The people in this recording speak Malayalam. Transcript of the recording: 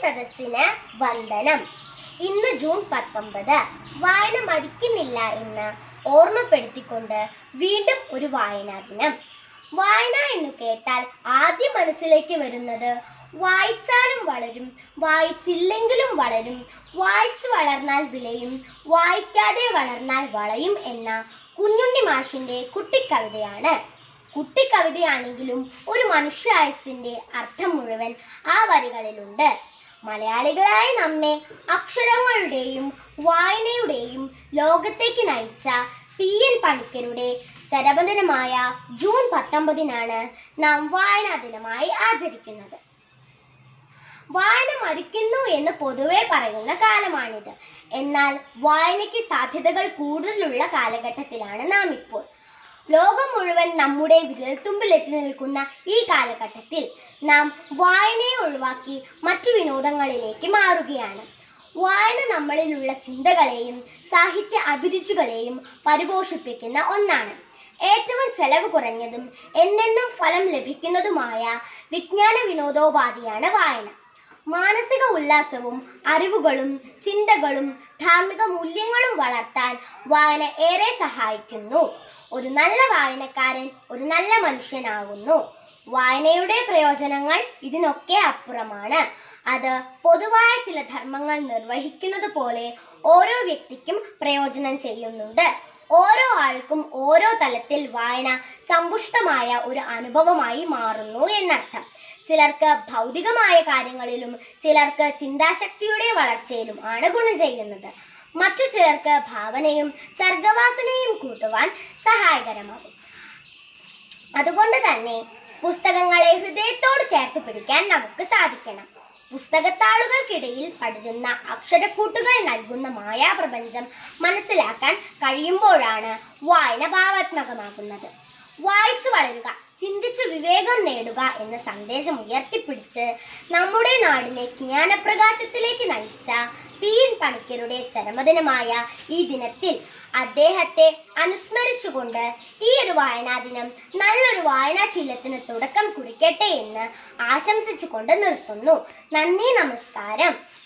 സദസ്സിന് വന്ദനം ഇന്ന് ജൂൺ പത്തൊമ്പത് വായന മരിക്കുന്നില്ല എന്ന് ഓർമ്മപ്പെടുത്തിക്കൊണ്ട് വീണ്ടും ഒരു വായനാ ദിനം വായന എന്ന് കേട്ടാൽ ആദ്യം മനസ്സിലേക്ക് വരുന്നത് വായിച്ചാലും വളരും വായിച്ചില്ലെങ്കിലും വളരും വായിച്ചു വളർന്നാൽ വിളയും വായിക്കാതെ വളർന്നാൽ വളയും എന്ന കുഞ്ഞുണ്ണി മാഷിന്റെ കുട്ടിക്കവിതയാണ് കുട്ടിക്കവിതയാണെങ്കിലും ഒരു മനുഷ്യായുസിന്റെ അർത്ഥം മുഴുവൻ ആ വരികളിലുണ്ട് മലയാളികളായ നമ്മെ അക്ഷരങ്ങളുടെയും വായനയുടെയും ലോകത്തേക്ക് നയിച്ച പി എൻ പണിക്കരുടെ ചരമദിനമായ ജൂൺ പത്തൊമ്പതിനാണ് നാം വായനാ ദിനമായി ആചരിക്കുന്നത് വായന മരിക്കുന്നു എന്ന് പൊതുവെ പറയുന്ന കാലമാണിത് എന്നാൽ വായനയ്ക്ക് സാധ്യതകൾ കൂടുതലുള്ള കാലഘട്ടത്തിലാണ് നാം ഇപ്പോൾ ലോകം മുഴുവൻ നമ്മുടെ വിരൽത്തുമ്പിൽ എത്തി നിൽക്കുന്ന ഈ കാലഘട്ടത്തിൽ നാം വായനയെ ഒഴിവാക്കി മറ്റു വിനോദങ്ങളിലേക്ക് മാറുകയാണ് വായന നമ്മളിലുള്ള ചിന്തകളെയും സാഹിത്യ അഭിരുചികളെയും പരിപോഷിപ്പിക്കുന്ന ഒന്നാണ് ഏറ്റവും ചെലവ് കുറഞ്ഞതും എന്നെന്നും ഫലം ലഭിക്കുന്നതുമായ വിജ്ഞാന വിനോദോപാധിയാണ് വായന മാനസിക ഉല്ലാസവും അറിവുകളും ചിന്തകളും ധാർമ്മിക മൂല്യങ്ങളും വളർത്താൻ വായന ഏറെ സഹായിക്കുന്നു ഒരു നല്ല വായനക്കാരൻ ഒരു നല്ല മനുഷ്യനാകുന്നു വായനയുടെ പ്രയോജനങ്ങൾ ഇതിനൊക്കെ അപ്പുറമാണ് അത് പൊതുവായ ചില ധർമ്മങ്ങൾ നിർവഹിക്കുന്നത് പോലെ ഓരോ വ്യക്തിക്കും പ്രയോജനം ചെയ്യുന്നുണ്ട് ഓരോ ആൾക്കും ഓരോ തലത്തിൽ വായന സമ്പുഷ്ടമായ ഒരു അനുഭവമായി മാറുന്നു എന്നർത്ഥം ചിലർക്ക് ഭൗതികമായ കാര്യങ്ങളിലും ചിലർക്ക് ചിന്താശക്തിയുടെ വളർച്ചയിലും ആണ് ഗുണം ചെയ്യുന്നത് മറ്റു ചിലർക്ക് ഭാവനയും സർഗവാസനയും കൂട്ടുവാൻ സഹായകരമാകും അതുകൊണ്ട് തന്നെ പുസ്തകങ്ങളെ ഹൃദയത്തോട് ചേർത്ത് പിടിക്കാൻ നമുക്ക് സാധിക്കണം പുസ്തകത്താളുകൾക്കിടയിൽ പടരുന്ന അക്ഷരക്കൂട്ടുകൾ നൽകുന്ന മായാപ്രപഞ്ചം മനസ്സിലാക്കാൻ കഴിയുമ്പോഴാണ് വായന ഭാവാത്മകമാകുന്നത് വായിച്ചു വളരുക ചിന്തിച്ചു വിവേകം നേടുക എന്ന സന്ദേശം ഉയർത്തിപ്പിടിച്ച് നമ്മുടെ നാടിനെ ജ്ഞാനപ്രകാശത്തിലേക്ക് നയിച്ച പി എൻ പണിക്കരുടെ ചരമദിനമായ ഈ ദിനത്തിൽ അദ്ദേഹത്തെ അനുസ്മരിച്ചുകൊണ്ട് ഈ ഒരു വായനാ ദിനം നല്ലൊരു വായനാശീലത്തിന് തുടക്കം കുറിക്കട്ടെ എന്ന് ആശംസിച്ചുകൊണ്ട് നിർത്തുന്നു നന്ദി നമസ്കാരം